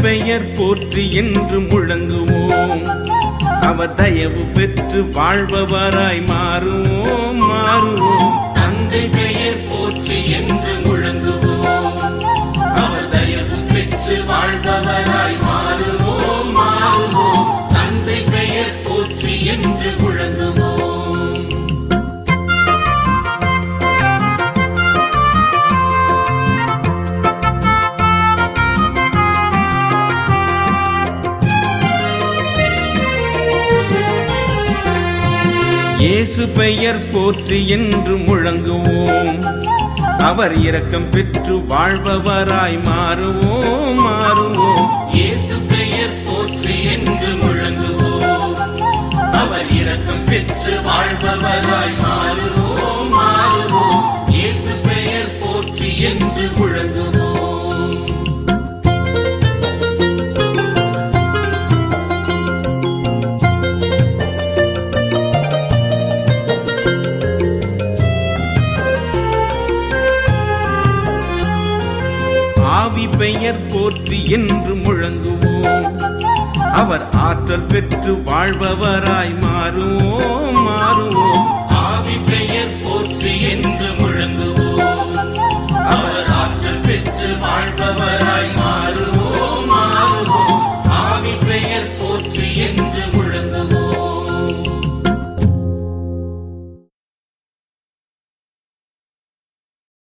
பெயர் போற்றி என்று முழங்குவோம் அவர் தயவு பெற்று வாழ்பவராய் மாறுவோம் மாறுவோம் தந்தை பெயர் போற்றி என்று முழங்குவோம் அவர் தயவு பெற்று வாழ்பவராய் மாறுவோம் மாறுவோம் தந்தை பெயர் போற்றி என்று முழங்குவோம் இயேசு பெயர் போற்றி என்று முழங்குவோம் அவர் இரக்கம் பெற்று வாழ்பவராய் மாறுவோம் மாறுவோம் இயேசு பெயர் போற்றி என்று முழங்குவோம் அவர் இரக்கம் பெற்று வாழ்பவராய் மாறுவோம் மாறுவோம் இயேசு பெயர் போற்றி என்று முழங்குவோம் ஆவி பெயர் போற்றி என்று முழங்குவோம் அவர் ஆற்றல் பெற்று வாழ்பவராய் மாறுவோம் மாறுவோம்